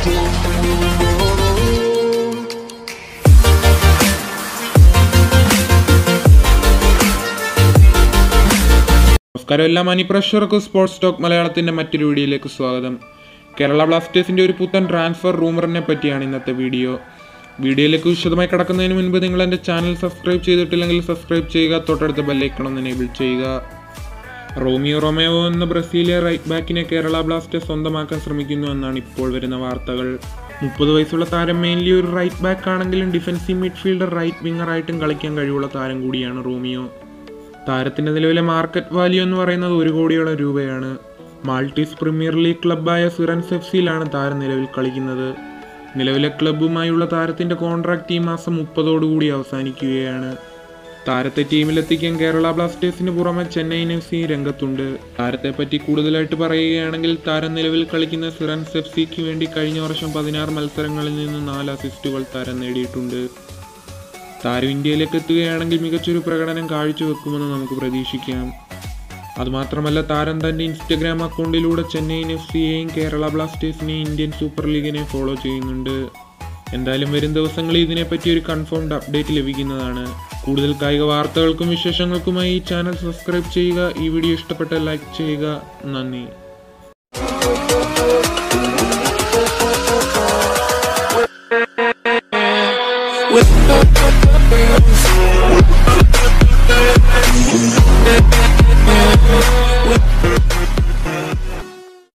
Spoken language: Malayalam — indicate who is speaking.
Speaker 1: നമസ്കാരം എല്ലാ മണി പ്രഷർക്ക് സ്പോർട്സ് ടോക്ക് മലയാളത്തിന്റെ മറ്റൊരു വീഡിയോയിലേക്ക് സ്വാഗതം കേരള ബ്ലാസ്റ്റേഴ്സിന്റെ ഒരു പുത്തൻ ട്രാൻസ്ഫർ റൂമറിനെ പറ്റിയാണ് ഇന്നത്തെ വീഡിയോ വീഡിയോയിലേക്ക് വിശദമായി കടക്കുന്നതിന് മുൻപ് നിങ്ങൾ എൻ്റെ ചാനൽ സബ്സ്ക്രൈബ് ചെയ്തിട്ടില്ലെങ്കിൽ സബ്സ്ക്രൈബ് ചെയ്യുക തൊട്ടടുത്ത ബെല്ലൈക്കണം ഒന്ന് എനേബിൾ ചെയ്യുക റോമിയോ റൊമേവോ എന്ന ബ്രസീലിയ റൈറ്റ് ബാക്കിനെ കേരള ബ്ലാസ്റ്റേഴ്സ് സ്വന്തമാക്കാൻ ശ്രമിക്കുന്നു എന്നാണ് ഇപ്പോൾ വരുന്ന വാർത്തകൾ മുപ്പത് വയസ്സുള്ള താരം മെയിൻലി ഒരു റൈറ്റ് ബാക്ക് ആണെങ്കിലും ഡിഫൻസീവ് മിഡ്ഫീൽഡർ റൈറ്റ് വിങ്ങറായിട്ടും കളിക്കാൻ കഴിവുള്ള താരം കൂടിയാണ് റോമിയോ താരത്തിന്റെ നിലവിലെ മാർക്കറ്റ് വാല്യൂ എന്ന് പറയുന്നത് ഒരു കോടിയോളം രൂപയാണ് മാൾട്ടീസ് പ്രീമിയർ ലീഗ് ക്ലബ്ബായ സിറൻസ് എഫ് സിയിലാണ് താരം നിലവിൽ കളിക്കുന്നത് നിലവിലെ ക്ലബ്ബുമായുള്ള താരത്തിന്റെ കോൺട്രാക്ട് ഈ മാസം മുപ്പതോടുകൂടി അവസാനിക്കുകയാണ് താരത്തെ ടീമിലെത്തിക്കാൻ കേരള ബ്ലാസ്റ്റേഴ്സിന് പുറമെ ചെന്നൈയിൻ എഫ് സി രംഗത്തുണ്ട് താരത്തെ പറ്റി കൂടുതലായിട്ട് പറയുകയാണെങ്കിൽ താരം നിലവിൽ കളിക്കുന്ന സിറൻസ് എഫ് സിക്ക് വേണ്ടി കഴിഞ്ഞ വർഷം പതിനാറ് മത്സരങ്ങളിൽ നിന്ന് നാല് അസിസ്റ്റുകൾ താരം നേടിയിട്ടുണ്ട് താരം ഇന്ത്യയിലേക്ക് എത്തുകയാണെങ്കിൽ മികച്ചൊരു പ്രകടനം കാഴ്ചവെക്കുമെന്ന് നമുക്ക് പ്രതീക്ഷിക്കാം അതുമാത്രമല്ല താരം തൻ്റെ ഇൻസ്റ്റഗ്രാം അക്കൗണ്ടിലൂടെ ചെന്നൈയിൻ എഫ് സിയെയും കേരള ബ്ലാസ്റ്റേഴ്സിനെയും ഇന്ത്യൻ സൂപ്പർ ലീഗിനെ ഫോളോ ചെയ്യുന്നുണ്ട് എന്തായാലും വരും ദിവസങ്ങളിൽ ഇതിനെപ്പറ്റി ഒരു കൺഫേംഡ് അപ്ഡേറ്റ് ലഭിക്കുന്നതാണ് കൂടുതൽ കായിക വാർത്തകൾക്കും വിശേഷങ്ങൾക്കുമായി ഈ ചാനൽ സബ്സ്ക്രൈബ് ചെയ്യുക ഈ വീഡിയോ ഇഷ്ടപ്പെട്ടാൽ ലൈക്ക് ചെയ്യുക നന്ദി